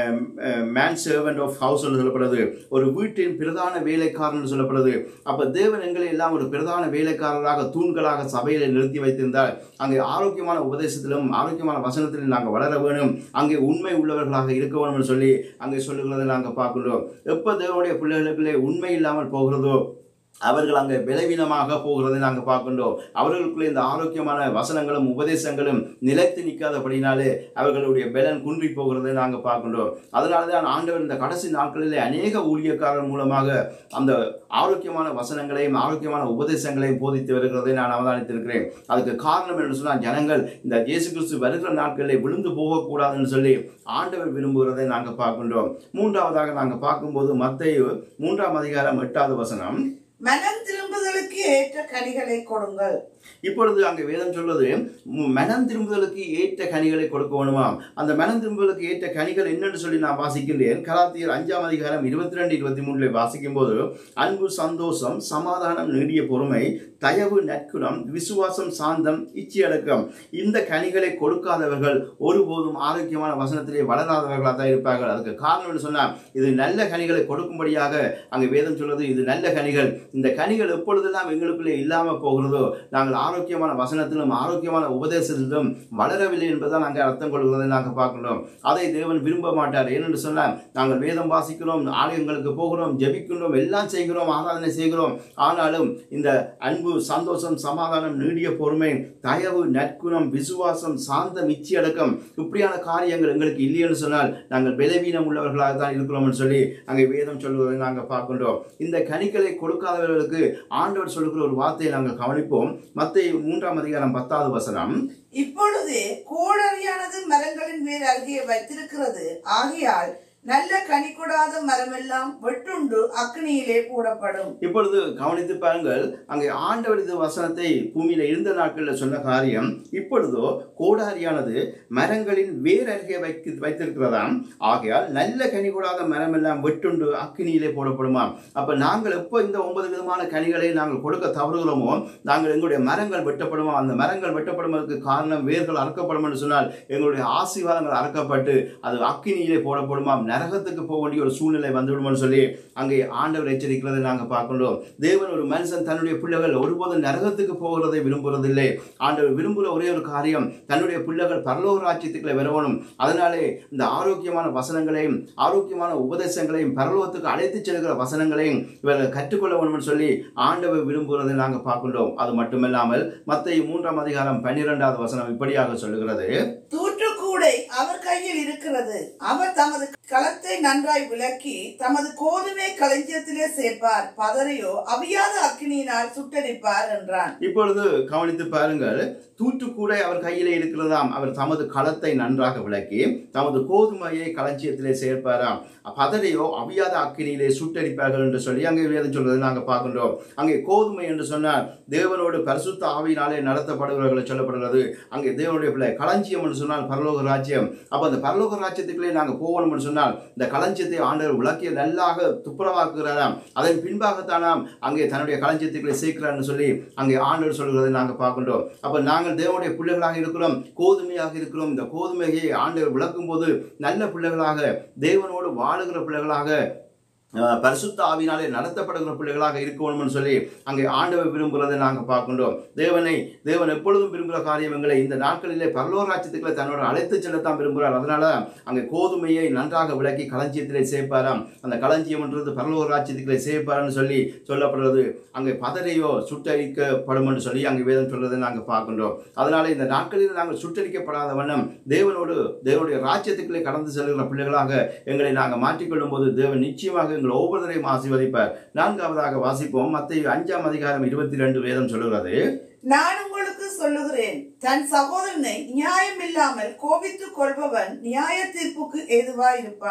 man servant of house சொல்லப்படுறது ஒரு வீட்டின் பிரதான வேலைக்காரன் சொல்லப்படுது அப்ப தேவன் எங்களை எல்லாம் ஒரு பிரதான வேலைக்காரராக தூண்களாக சபையில நிறுத்தி வைத்திருந்தால் அங்கே ஆரோக்கியமான உபதேசத்திலும் ஆரோக்கியமான வசனத்திலும் நாங்கள் வளர வேணும் அங்கே உண்மை உள்ளவர்களாக இருக்க வேணும்னு சொல்லி அங்கே சொல்லுகிறதை நாங்கள் பார்க்கின்றோம் எப்ப தேவனுடைய பிள்ளைகளுக்குள்ளே உண்மை இல்லாமல் போகிறதோ அவர்கள் அங்கே பலவீனமாக போகிறதை நாங்கள் பார்க்கின்றோம் அவர்களுக்குள்ளே இந்த ஆரோக்கியமான வசனங்களும் உபதேசங்களும் நிலைத்து நிற்காதபடினாலே அவர்களுடைய பலன் குன்றி போகிறதை நாங்கள் பார்க்கின்றோம் அதனால தான் ஆண்டவர் இந்த கடைசி நாட்களிலே அநேக ஊழியக்காரர் மூலமாக அந்த ஆரோக்கியமான வசனங்களையும் ஆரோக்கியமான உபதேசங்களையும் போதித்து வருகிறதை நான் அவதானித்திருக்கிறேன் அதுக்கு காரணம் என்று சொன்னால் ஜனங்கள் இந்த இயேசு கிறிஸ்து வருகிற நாட்களில் விழுந்து போகக்கூடாதுன்னு சொல்லி ஆண்டவர் விரும்புகிறதை நாங்கள் பார்க்கின்றோம் மூன்றாவதாக நாங்கள் பார்க்கும்போது மத்தேயு மூன்றாம் அதிகாரம் எட்டாவது வசனம் மனம் திரும்புதலுக்கு ஏற்ற கனிகளை கொடுங்கள் இப்பொழுது அங்கே வேதம் சொல்வது ம், மனம் திரும்புதலுக்கு ஏற்ற கனிகளை கொடுக்க வேணுமாம் அந்த மனம் திரும்புதலுக்கு ஏற்ற கனிகள் என்னன்னு சொல்லி நான் வாசிக்கின்றேன் கலாத்தியர் அஞ்சாம் அதிகாரம் இருபத்தி ரெண்டு இருபத்தி மூணுல வாசிக்கும் போது அன்பு சந்தோஷம் சமாதானம் நீடிய பொறுமை தயவு நற்குணம் விசுவாசம் சாந்தம் இச்சையடக்கம் இந்த கனிகளை கொடுக்காதவர்கள் ஒருபோதும் ஆரோக்கியமான வசனத்திலே வளராதவர்களாக தான் இருப்பார்கள் அதுக்கு காரணம் என்ன சொன்னா இது நல்ல கனிகளை கொடுக்கும்படியாக அங்கே வேதம் சொல்வது இது நல்ல கனிகள் இந்த கனிகள் எப்பொழுதெல்லாம் எங்களுக்குள்ளே இல்லாமல் போகிறதோ நாங்கள் ஆரோக்கியமான வசனத்திலும் ஆரோக்கியமான உபதேசத்திலும் வளரவில்லை என்பதை நாங்கள் அர்த்தம் கொள்கிறதை நாங்கள் பார்க்கிறோம் அதை தேவன் விரும்ப மாட்டார் ஏனென்று சொன்னால் நாங்கள் வேதம் வாசிக்கிறோம் ஆலயங்களுக்கு போகிறோம் ஜெபிக்கின்றோம் எல்லாம் செய்கிறோம் ஆராதனை செய்கிறோம் ஆனாலும் இந்த அன்பு சந்தோஷம் சமாதானம் நீடிய பொறுமை தயவு நற்குணம் விசுவாசம் சாந்தம் இச்சையடக்கம் இப்படியான காரியங்கள் எங்களுக்கு இல்லையென்று சொன்னால் நாங்கள் பலவீனம் உள்ளவர்களாக தான் இருக்கிறோம்னு சொல்லி அங்கே வேதம் சொல்வதை நாங்கள் பார்க்கின்றோம் இந்த கனிகளை கொடுக்காதவர்களுக்கு ஆண்டவர் சொல்லுகிற ஒரு வார்த்தையை நாங்கள் கவனிப்போம் மத்திய மூன்றாம் அதிகாரம் பத்தாவது வசனம் இப்பொழுதே கோடரியானது மரங்களின் மேல் அருகே வைத்திருக்கிறது ஆகையால் நல்ல கனி கொடாத மரமெல்லாம் வெட்டுண்டு அக்னியிலே போடப்படும் இப்பொழுது கவனித்து பாருங்கள் அங்கே ஆண்டவர் இந்த வசனத்தை பூமியில இருந்த நாட்களில் சொன்ன காரியம் இப்பொழுதோ கோடாரியானது மரங்களின் வேர் அருகே வைத்து வைத்திருக்கிறதாம் ஆகையால் நல்ல கனி கூடாத மரம் எல்லாம் வெட்டுண்டு அக்கினியிலே போடப்படுமாம் அப்ப நாங்கள் எப்போ இந்த ஒன்பது விதமான கனிகளை நாங்கள் கொடுக்க தவறுகிறோமோ நாங்கள் எங்களுடைய மரங்கள் வெட்டப்படுமா அந்த மரங்கள் வெட்டப்படுவதற்கு காரணம் வேர்கள் அறுக்கப்படும் என்று சொன்னால் எங்களுடைய ஆசீர்வாதங்கள் அறுக்கப்பட்டு அது அக்கினியிலே போடப்படுமாம் நரகத்துக்கு போக வேண்டிய ஒரு சூழ்நிலை வந்துவிடும்னு சொல்லி அங்கே ஆண்டவர் எச்சரிக்கிறதை நாங்கள் பார்க்கின்றோம் தேவன் ஒரு மனுஷன் தன்னுடைய பிள்ளைகள் ஒருபோதும் நரகத்துக்கு போகிறதை விரும்புவதில்லை ஆண்டவர் விரும்புகிற ஒரே ஒரு காரியம் தன்னுடைய பிள்ளைகள் பரலோக ராஜ்யத்துக்குள்ள வரணும் அதனாலே இந்த ஆரோக்கியமான வசனங்களையும் ஆரோக்கியமான உபதேசங்களையும் பரலோகத்துக்கு அழைத்துச் செல்கிற வசனங்களையும் இவர்கள் கற்றுக்கொள்ள வேண்டும் சொல்லி ஆண்டவர் விரும்புகிறதை நாங்கள் பார்க்கின்றோம் அது மட்டுமல்லாமல் மத்திய மூன்றாம் அதிகாரம் பன்னிரெண்டாவது வசனம் இப்படியாக சொல்லுகிறது தூற்றுக்கூடை அவர் கையில் இருக்கிறது அவர் தமது களத்தை நன்றாய் விளக்கி தமது கோதுமை களஞ்சியத்திலே சேர்ப்பார் பதரையோ அவியாத அக்னியினால் சுட்டரிப்பார் என்றான் இப்பொழுது கவனித்து பாருங்கள் தூற்றுக்கூடை அவர் கையிலே இருக்கிறதாம் அவர் தமது களத்தை நன்றாக விளக்கி தமது கோதுமையை களஞ்சியத்திலே சேர்ப்பாராம் பதரையோ அவியாத அக்கினியிலே சுட்டரிப்பார்கள் என்று சொல்லி அங்கே வேதம் சொல்வதை நாங்கள் பார்க்கின்றோம் அங்கே கோதுமை என்று சொன்னால் தேவனோடு பரிசுத்த ஆவியினாலே நடத்தப்படுகிறவர்களை சொல்லப்படுகிறது அங்கே தேவனுடைய பிள்ளை களஞ்சியம் என்று சொன்னால் பரலோக ராஜ்யம் அப்போ அந்த பரலோக ராஜ்யத்துக்குள்ளே நாங்கள் போகணும் என்று சொன்னால் இந்த களஞ்சியத்தை ஆண்டவர் விளக்கிய நல்லாக துப்புரவாக்குகிறாராம் அதன் பின்பாகத்தானாம் அங்கே தன்னுடைய களஞ்சியத்துக்குள்ளே சேர்க்கிறார்னு சொல்லி அங்கே ஆண்டவர் சொல்கிறதை நாங்கள் பார்க்கின்றோம் அப்போ நாங்கள் தேவனுடைய பிள்ளைகளாக இருக்கிறோம் கோதுமையாக இருக்கிறோம் இந்த கோதுமையை ஆண்டவர் விளக்கும் போது நல்ல பிள்ளைகளாக தேவனோடு வாழுகிற பிள்ளைகளாக அஹ், பரிசுத்த ஆவினாலே நடத்தப்படுகிற பிள்ளைகளாக இருக்கணும்னு சொல்லி அங்கே ஆண்டவர் விரும்புகிறதை நாங்கள் பார்க்கின்றோம் தேவனை தேவன் எப்பொழுதும் விரும்புகிற காரியம் எங்களை இந்த நாட்களிலே பரலோராட்சியத்துக்களை தன்னோட அழைத்து செல்லத்தான் விரும்புகிறார் அதனால அங்கே கோதுமையை நன்றாக விளக்கி களஞ்சியத்திலே சேர்ப்பாராம் அந்த களஞ்சியம்ன்றது பரலோராட்சியத்துக்களை சேர்ப்பாரான்னு சொல்லி சொல்லப்படுறது அங்கே பதறையோ சுட்டரிக்கப்படும் என்று சொல்லி அங்கே வேதம் சொல்றதை நாங்கள் பார்க்கின்றோம் அதனால இந்த நாட்களில் நாங்கள் சுட்டரிக்கப்படாத வண்ணம் தேவனோடு தேவனுடைய ராஜ்யத்துக்குள்ளே கடந்து செல்கிற பிள்ளைகளாக எங்களை நாங்கள் மாற்றிக்கொள்ளும் போது தேவன் நிச்சயமாக எங்கள் ஒவ்வொருவரையும் ஆசீர்வதிப்பார் நான்காவதாக வாசிப்போம் மத்திய அஞ்சாம் அதிகாரம் இருபத்தி ரெண்டு வேதம் சொல்லுகிறது நான் உங்களுக்கு சொல்லுகிறேன் தன் சகோதரனை நியாயம் இல்லாமல் கோபித்துக் கொள்பவன் நியாய தீர்ப்புக்கு ஏதுவாயிருப்பான்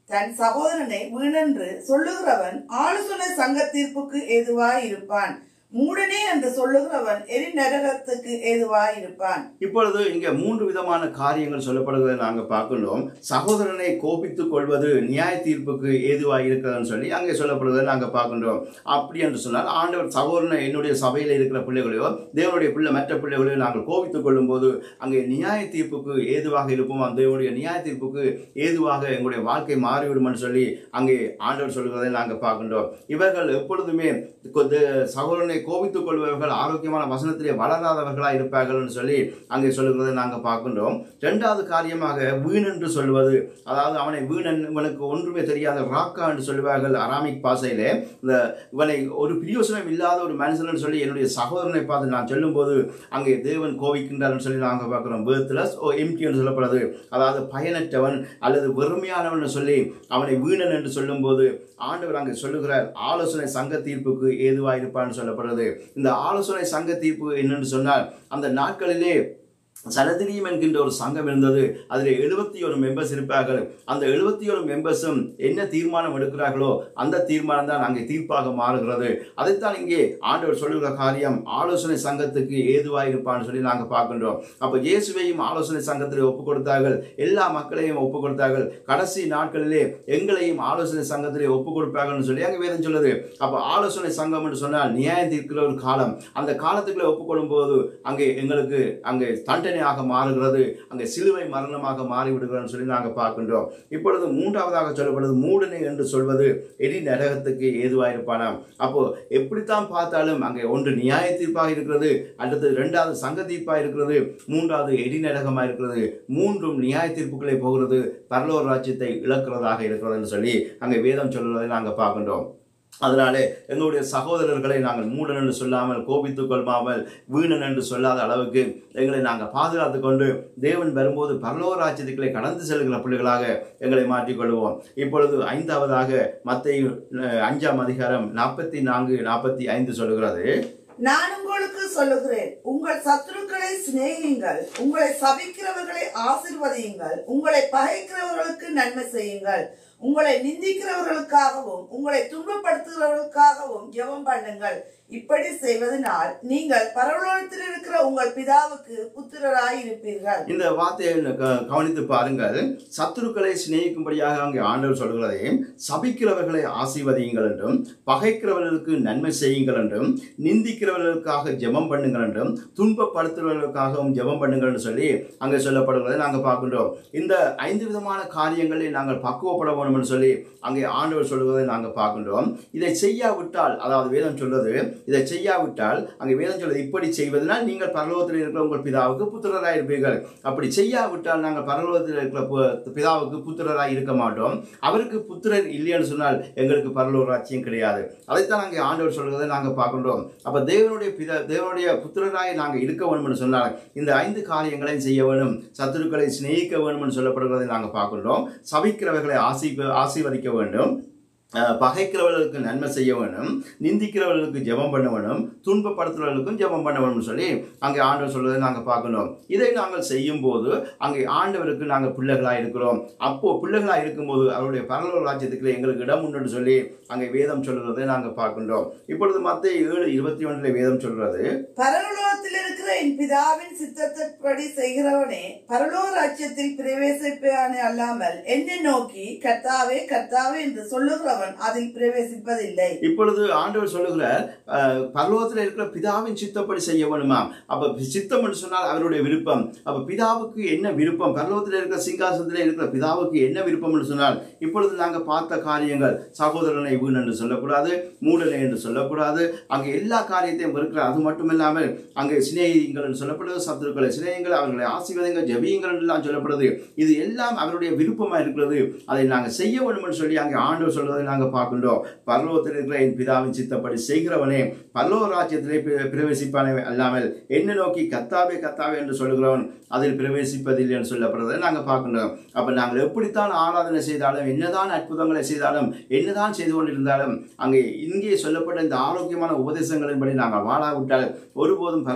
தன் சகோதரனை வீணென்று சொல்லுகிறவன் ஆலோசனை சங்க தீர்ப்புக்கு ஏதுவாய் இருப்பான் மூடனே என்று சொல்லுகிறவன் எரி நரகத்துக்கு ஏதுவாய் இருப்பான் இப்பொழுது இங்க மூன்று விதமான காரியங்கள் சொல்லப்படுவதை நாங்கள் பார்க்கின்றோம் சகோதரனை கோபித்துக் கொள்வது நியாய தீர்ப்புக்கு ஏதுவாக இருக்கிறதுன்னு சொல்லி அங்கே சொல்லப்படுவதை நாங்கள் பார்க்கின்றோம் அப்படி என்று சொன்னால் ஆண்டவர் சகோதரனை என்னுடைய சபையில் இருக்கிற பிள்ளைகளையோ தேவனுடைய பிள்ளை மற்ற பிள்ளைகளையோ நாங்கள் கோபித்துக் கொள்ளும்போது அங்கே நியாய தீர்ப்புக்கு ஏதுவாக இருப்போம் அந்த தேவனுடைய நியாய தீர்ப்புக்கு ஏதுவாக எங்களுடைய வாழ்க்கை மாறிவிடும்னு சொல்லி அங்கே ஆண்டவர் சொல்கிறதை நாங்கள் பார்க்கின்றோம் இவர்கள் எப்பொழுதுமே கொ- தே- சகோதரனை கோபித்துக் கொள்பவர்கள் ஆரோக்கியமான வசனத்திலே வளராதவர்களாக இருப்பார்கள்னு சொல்லி அங்கே சொல்லுகிறதை நாங்கள் பார்க்கின்றோம் இரண்டாவது காரியமாக வீண் என்று சொல்வது அதாவது அவனை வீணன் இவனுக்கு ஒன்றுமே தெரியாத ராக்கா என்று சொல்லுவார்கள் அராமிக் பாசையிலே இந்த இவனை ஒரு பிரியோசனம் இல்லாத ஒரு மனுஷன் சொல்லி என்னுடைய சகோதரனை பார்த்து நான் சொல்லும்போது அங்கே தேவன் கோவிக்கின்றார்னு சொல்லி நாங்கள் பார்க்குறோம் பேர்த்லஸ் ஓ எம்டி என்று சொல்லப்படுது அதாவது பயனற்றவன் அல்லது வெறுமையானவன் சொல்லி அவனை வீணன் என்று சொல்லும்போது ஆண்டவர் அங்கே சொல்லுகிறார் ஆலோசனை சங்க தீர்ப்புக்கு ஏதுவாக இருப்பான்னு சொல்லப்படுறது இந்த ஆலோசனை சங்க தீர்ப்பு என்னன்னு சொன்னால் அந்த நாட்களிலே சனதிரியம் என்கின்ற ஒரு சங்கம் இருந்தது அதில் எழுபத்தி ஒரு மெம்பர்ஸ் இருப்பார்கள் அந்த எழுபத்தி ஒரு மெம்பர்ஸும் என்ன தீர்மானம் எடுக்கிறார்களோ அந்த தீர்மானம் தான் அங்கே தீர்ப்பாக மாறுகிறது அதைத்தான் இங்கே ஆண்டவர் சொல்லுகிற காரியம் ஆலோசனை சங்கத்துக்கு ஏதுவாக இருப்பான்னு சொல்லி நாங்கள் பார்க்கின்றோம் அப்போ இயேசுவையும் ஆலோசனை சங்கத்தில் ஒப்பு கொடுத்தார்கள் எல்லா மக்களையும் ஒப்பு கொடுத்தார்கள் கடைசி நாட்களிலே எங்களையும் ஆலோசனை சங்கத்திலே ஒப்பு கொடுப்பார்கள்னு சொல்லி அங்கே வேதம் சொல்லுது அப்போ ஆலோசனை சங்கம் என்று சொன்னால் நியாயம் தீர்க்கிற ஒரு காலம் அந்த காலத்துக்குள்ளே ஒப்புக்கொள்ளும் போது அங்கே எங்களுக்கு அங்கே தண்டனையாக மாறுகிறது அங்கே சிலுவை மரணமாக மாறிவிடுகிறோம்னு சொல்லி நாங்கள் பார்க்கின்றோம் இப்பொழுது மூன்றாவதாக சொல்லப்படுது மூடனை என்று சொல்வது எரி நரகத்துக்கு ஏதுவாயிருப்பானாம் அப்போ எப்படித்தான் பார்த்தாலும் அங்கே ஒன்று நியாய தீர்ப்பாக இருக்கிறது அல்லது இரண்டாவது சங்க தீர்ப்பாக இருக்கிறது மூன்றாவது எரி நரகமாக இருக்கிறது மூன்றும் நியாய தீர்ப்புகளை போகிறது பரலோர் ராஜ்யத்தை இழக்கிறதாக இருக்கிறதுன்னு சொல்லி அங்கே வேதம் சொல்வதை நாங்கள் பார்க்கின்றோம் அதனாலே எங்களுடைய சகோதரர்களை நாங்கள் மூடன் என்று சொல்லாமல் கோபித்துக் கொள்ளாமல் வீணன் என்று சொல்லாத அளவுக்கு எங்களை நாங்கள் பாதுகாத்து கொண்டு தேவன் வரும்போது பரலோக ராஜ்யத்துக்களை கடந்து செல்கிற பிள்ளைகளாக எங்களை மாற்றிக்கொள்வோம் இப்பொழுது ஐந்தாவதாக மத்திய அஞ்சாம் அதிகாரம் நாற்பத்தி நான்கு நாற்பத்தி ஐந்து சொல்லுகிறது நான் உங்களுக்கு சொல்லுகிறேன் உங்கள் சத்துருக்களை சிநேகியுங்கள் உங்களை சபிக்கிறவர்களை ஆசிர்வதியுங்கள் உங்களை பகைக்கிறவர்களுக்கு நன்மை செய்யுங்கள் உங்களை நிந்திக்கிறவர்களுக்காகவும் உங்களை துன்பப்படுத்துகிறவர்களுக்காகவும் ஜெபம் பண்ணுங்கள் இப்படி செய்வதனால் நீங்கள் பரலோகத்தில் இருக்கிற உங்கள் பிதாவுக்கு புத்திரராய் இருப்பீர்கள் இந்த வார்த்தையை க- கவனித்து பாருங்கள் சத்துருக்களை சிநேகிக்கும்படியாக அங்கே ஆண்டவர் சொல்கிறதை சபிக்கிறவர்களை ஆசீர்வதியுங்கள் என்றும் பகைக்கிறவர்களுக்கு நன்மை செய்யுங்கள் என்றும் நிந்திக்கிறவர்களுக்காக ஜெபம் பண்ணுங்கள் என்றும் துன்பப்படுத்துகிறவர்களுக்காகவும் ஜெபம் பண்ணுங்கள் என்று சொல்லி அங்கே சொல்லப்படுகிறதை நாங்கள் பார்க்கின்றோம் இந்த ஐந்து விதமான காரியங்களை நாங்கள் பக்குவப்பட வேண்டும் என்று சொல்லி அங்கே ஆண்டவர் சொல்லுவதை நாங்கள் பார்க்கின்றோம் இதை செய்யாவிட்டால் அதாவது வேதம் சொல்வது இதை செய்யாவிட்டால் அங்கே வேதம் சொல்வது இப்படி செய்வதனால் நீங்கள் பரலோகத்தில் இருக்கிற உங்கள் பிதாவுக்கு புத்திரராய் இருப்பீர்கள் அப்படி செய்யாவிட்டால் நாங்கள் பரலோகத்தில் இருக்கிற பு- பிதாவுக்கு புத்திரராய் இருக்க மாட்டோம் அவருக்கு புத்திரர் இல்லைன்னு சொன்னால் எங்களுக்கு பரலோக ராஜ்யம் கிடையாது அதைத்தான் அங்கே ஆண்டவர் சொல்கிறதை நாங்கள் பார்க்கின்றோம் அப்போ தேவனுடைய பிதா தேவனுடைய புத்திரராய் நாங்கள் இருக்க வேண்டும்னு சொன்னால் இந்த ஐந்து காரியங்களையும் செய்ய வேண்டும் சத்துருக்களை சிநேகிக்க வேண்டும்னு சொல்லப்படுகிறதை நாங்கள் பார்க்கின்றோம் சபிக்கிறவர்களை ஆசி ஆசீர்வதிக்க வேண்டும் அஹ், பகைக்கிறவர்களுக்கு நன்மை செய்ய வேணும் நிந்திக்கிறவர்களுக்கு ஜெபம் பண்ண வேணும் துன்பப்படுத்துறவர்களுக்கும் ஜெபம் பண்ண வேணும்னு சொல்லி அங்கே ஆண்டவர் சொல்வதை நாங்கள் பார்க்கணும் இதை நாங்கள் செய்யும் போது அங்கே ஆண்டவருக்கு நாங்கள் பிள்ளைகளாக இருக்கிறோம் அப்போ பிள்ளைகளாக இருக்கும்போது அவருடைய பரலோக ராஜ்யத்துக்கு எங்களுக்கு இடம் உண்டுன்னு சொல்லி அங்கே வேதம் சொல்கிறதை நாங்கள் பார்க்கின்றோம் இப்பொழுது மற்ற ஏழு இருபத்தி ஒன்றில் வேதம் சொல்கிறது பரலோகத்தில் இருக்கிற என் பிதாவின் சித்தத்தின்படி செய்கிறவனே பரலோக ராஜ்யத்தில் பிரவேசிப்பானே அல்லாமல் என்னை நோக்கி கர்த்தாவே கர்த்தாவே என்று சொல்லுகிறவன் அதில் பிரவேசிப்பதில்லை இப்பொழுது ஆண்டவர் சொல்லுகிறார் அஹ், பரலோகத்தில் இருக்கிற பிதாவின் சித்தப்படி செய்ய வேணுமா அப்ப சித்தம் என்று சொன்னால் அவருடைய விருப்பம் அப்ப பிதாவுக்கு என்ன விருப்பம் பரலோகத்தில் இருக்கிற சிங்காசனத்தில் இருக்கிற பிதாவுக்கு என்ன விருப்பம் என்று சொன்னால் இப்பொழுது நாங்கள் பார்த்த காரியங்கள் சகோதரனை வீண் என்று சொல்லக்கூடாது மூடனை என்று சொல்லக்கூடாது அங்கே எல்லா காரியத்தையும் இருக்கிறார் அது மட்டுமில்லாமல் அங்கே சிநேகிங்கள் என்று சொல்லப்படுது சத்துருக்களை சிநேகிங்கள் அவர்களை ஆசீர்வதிங்கள் ஜெபியுங்கள் என்றெல்லாம் சொல்லப்படுது இது எல்லாம் அவருடைய விருப்பமாக இருக்கிறது அதை நாங்கள் செய்ய வேண்டும் என்று சொல்லி அங்கே ஆண்டவர் சொல்வதை நாங்கள் பார்க்கின்றோம் பரலோகத்தில் இருக்கிற என் பிதாவின் சித்தப்படி செய்கிறவனே பரலோக ராஜ்யத்திலே பிர- பிரவேசிப்பானே அல்லாமல் என்ன நோக்கி கத்தாவே கத்தாவே என்று சொல்கிறவன் அதில் பிரவேசிப்பதில்லை என்று சொல்லப்படுறதை நாங்கள் பார்க்கின்றோம் அப்போ நாங்கள் எப்படித்தான் ஆராதனை செய்தாலும் என்னதான் அற்புதங்களை செய்தாலும் என்னதான் செய்து கொண்டிருந்தாலும் அங்கே இங்கே சொல்லப்பட்ட இந்த ஆரோக்கியமான உபதேசங்களின்படி நாங்கள் வாழாவிட்டால் ஒருபோதும் பரலோக ராஜ்யம்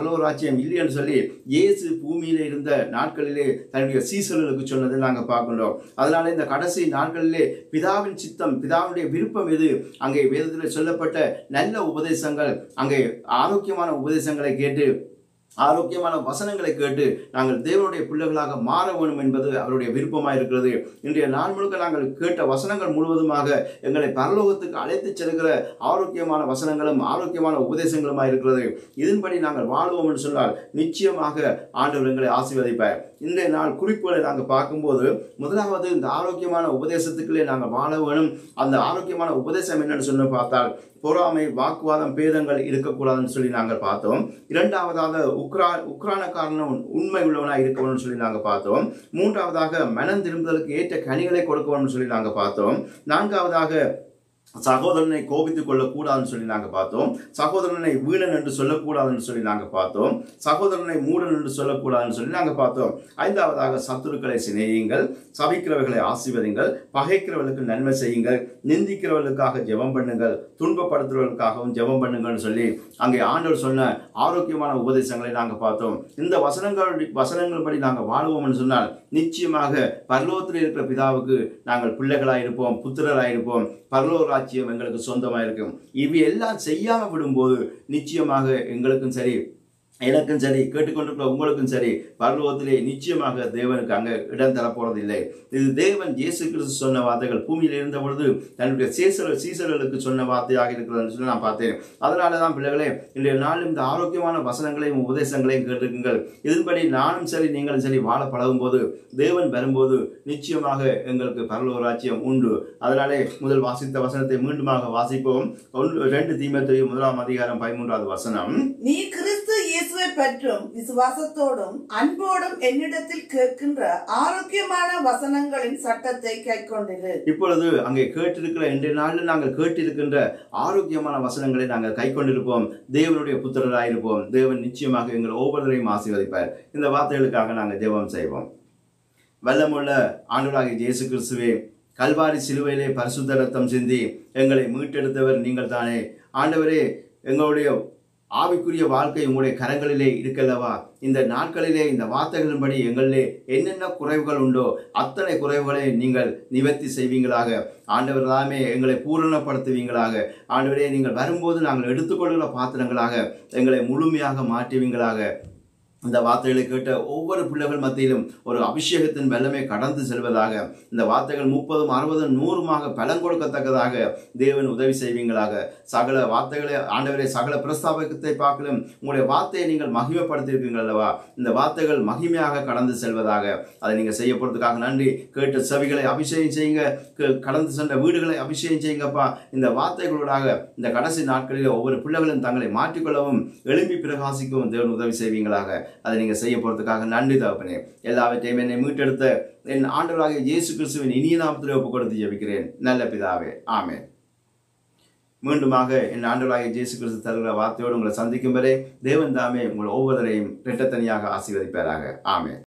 ராஜ்யம் இல்லை என்று சொல்லி இயேசு பூமியிலே இருந்த நாட்களிலே தன்னுடைய சீசர்களுக்கு சொன்னதை நாங்கள் பார்க்கின்றோம் அதனால இந்த கடைசி நாட்களிலே பிதாவின் சித்தம் பிதாவுடைய விருப்பம் எது அங்கே வேதத்தில் சொல்லப்பட்ட நல்ல உபதேசங்கள் அங்கே ஆரோக்கியமான உபதேசங்களை கேட்டு ஆரோக்கியமான வசனங்களை கேட்டு நாங்கள் தேவனுடைய பிள்ளைகளாக மாற வேண்டும் என்பது அவருடைய விருப்பமாக இருக்கிறது இன்றைய நாள் முழுக்க நாங்கள் கேட்ட வசனங்கள் முழுவதுமாக எங்களை பரலோகத்துக்கு அழைத்துச் செல்கிற ஆரோக்கியமான வசனங்களும் ஆரோக்கியமான உபதேசங்களுமாக இருக்கிறது இதன்படி நாங்கள் வாழ்வோம் என்று சொன்னால் நிச்சயமாக ஆண்டவர் எங்களை ஆசீர்வதிப்பார் இன்றைய நாள் குறிப்புகளை நாங்கள் பார்க்கும்போது முதலாவது இந்த ஆரோக்கியமான உபதேசத்துக்குள்ளே நாங்கள் வாழ வேணும் அந்த ஆரோக்கியமான உபதேசம் என்னன்னு சொன்ன பார்த்தால் பொறாமை வாக்குவாதம் பேதங்கள் இருக்கக்கூடாதுன்னு சொல்லி நாங்கள் பார்த்தோம் இரண்டாவதாக உக்ரா உக்ரானக்காரன் உண்மை உள்ளவனாக இருக்கணும்னு சொல்லி நாங்கள் பார்த்தோம் மூன்றாவதாக மனம் திரும்புதலுக்கு ஏற்ற கனிகளை கொடுக்கணும்னு சொல்லி நாங்கள் பார்த்தோம் நான்காவதாக சகோதரனை கோபித்துக் கொள்ளக்கூடாதுன்னு சொல்லி நாங்கள் பார்த்தோம் சகோதரனை வீணன் என்று சொல்லக்கூடாதுன்னு சொல்லி நாங்கள் பார்த்தோம் சகோதரனை மூடன் என்று சொல்லக்கூடாதுன்னு சொல்லி நாங்கள் பார்த்தோம் ஐந்தாவதாக சத்துருக்களை சிநேகியுங்கள் சபிக்கிறவர்களை ஆசீர்வதிங்கள் பகைக்கிறவர்களுக்கு நன்மை செய்யுங்கள் நிந்திக்கிறவர்களுக்காக ஜெபம் பண்ணுங்கள் துன்பப்படுத்துறவர்களுக்காகவும் ஜெபம் பண்ணுங்கள்னு சொல்லி அங்கே ஆண்டவர் சொன்ன ஆரோக்கியமான உபதேசங்களை நாங்கள் பார்த்தோம் இந்த வசனங்கள் வசனங்கள் படி நாங்கள் வாழ்வோம்னு சொன்னால் நிச்சயமாக பரலோகத்தில் இருக்கிற பிதாவுக்கு நாங்கள் பிள்ளைகளாக இருப்போம் புத்திரராக இருப்போம் பரலோக ராஜ்யம் எங்களுக்கு சொந்தமாக இருக்கும் இவை எல்லாம் செய்யாமல் விடும்போது நிச்சயமாக எங்களுக்கும் சரி எனக்கும் சரி கேட்டுக்கொண்டிருக்கிற உங்களுக்கும் சரி பரலோகத்திலே நிச்சயமாக தேவனுக்கு அங்கே இடம் தரப்போறதில்லை இது தேவன் இயேசு கிறிஸ்து சொன்ன வார்த்தைகள் பூமியில் இருந்த பொழுது தன்னுடைய சீசர் சீசர்களுக்கு சொன்ன வார்த்தையாக இருக்கிறதுன்னு சொல்லி நான் பார்த்தேன் அதனால தான் பிள்ளைகளே இன்றைய நாளும் இந்த ஆரோக்கியமான வசனங்களையும் உபதேசங்களையும் கேட்டிருக்குங்கள் இதன்படி நானும் சரி நீங்களும் சரி வாழ பழகும் போது தேவன் வரும்போது நிச்சயமாக எங்களுக்கு பரலோக ராஜ்யம் உண்டு அதனாலே முதல் வாசித்த வசனத்தை மீண்டுமாக வாசிப்போம் ஒன்று ரெண்டு தீமத்தையும் முதலாம் அதிகாரம் பதிமூன்றாவது வசனம் நீ கிறிஸ்து இயேசுவை பற்றும் விசுவாசத்தோடும் அன்போடும் என்னிடத்தில் கேட்கின்ற ஆரோக்கியமான வசனங்களின் சட்டத்தை கைக்கொண்டிரு இப்பொழுது அங்கே கேட்டிருக்கிற இன்றைய நாளில் நாங்கள் கேட்டிருக்கின்ற ஆரோக்கியமான வசனங்களை நாங்கள் கை கொண்டிருப்போம் தேவனுடைய புத்திரராயிருப்போம் தேவன் நிச்சயமாக எங்கள் ஒவ்வொருவரையும் ஆசீர்வதிப்பார் இந்த வார்த்தைகளுக்காக நாங்கள் ஜெபம் செய்வோம் வல்லமுள்ள ஆண்டவராகிய இயேசு கிறிஸ்துவே கல்வாரி சிலுவையிலே பரிசுத்த ரத்தம் சிந்தி எங்களை மீட்டெடுத்தவர் நீங்கள் தானே ஆண்டவரே எங்களுடைய ஆவிக்குரிய வாழ்க்கை உங்களுடைய கரங்களிலே இருக்கல்லவா இந்த நாட்களிலே இந்த வார்த்தைகளின்படி எங்களிலே என்னென்ன குறைவுகள் உண்டோ அத்தனை குறைவுகளை நீங்கள் நிவர்த்தி செய்வீங்களாக ஆண்டவர் தாமே எங்களை பூரணப்படுத்துவீங்களாக ஆண்டவரே நீங்கள் வரும்போது நாங்கள் எடுத்துக்கொள்கிற பாத்திரங்களாக எங்களை முழுமையாக மாற்றுவீங்களாக இந்த வார்த்தைகளை கேட்ட ஒவ்வொரு பிள்ளைகள் மத்தியிலும் ஒரு அபிஷேகத்தின் வெள்ளமே கடந்து செல்வதாக இந்த வார்த்தைகள் முப்பதும் அறுபதும் நூறுமாக பலன் கொடுக்கத்தக்கதாக தேவன் உதவி செய்வீங்களாக சகல வார்த்தைகளை ஆண்டவரை சகல பிரஸ்தாபத்தை பார்க்கலும் உங்களுடைய வார்த்தையை நீங்கள் மகிமைப்படுத்தியிருக்கீங்க அல்லவா இந்த வார்த்தைகள் மகிமையாக கடந்து செல்வதாக அதை நீங்கள் செய்ய போறதுக்காக நன்றி கேட்ட செவிகளை அபிஷேகம் செய்யுங்க க- கடந்து சென்ற வீடுகளை அபிஷேகம் செய்யுங்கப்பா இந்த வார்த்தைகளோடாக இந்த கடைசி நாட்களில் ஒவ்வொரு பிள்ளைகளும் தங்களை மாற்றிக்கொள்ளவும் எழும்பி பிரகாசிக்கவும் தேவன் உதவி செய்வீங்களாக அதை நீங்கள் செய்ய போறதுக்காக நன்றி தகப்பனே எல்லாவற்றையும் என்னை மீட்டெடுத்த என் ஆண்டவராகிய இயேசு கிறிஸ்துவின் இனிய நாமத்தில் ஒப்பு கொடுத்து ஜெபிக்கிறேன் நல்ல பிதாவே ஆமென் மீண்டுமாக என் ஆண்டவராகிய இயேசு கிறிஸ்து தருகிற வார்த்தையோடு உங்களை சந்திக்கும் வரை தேவன் தாமே உங்கள் ஒவ்வொருவரையும் இரட்டத்தனியாக ஆசீர்வதிப்பாராக ஆமென்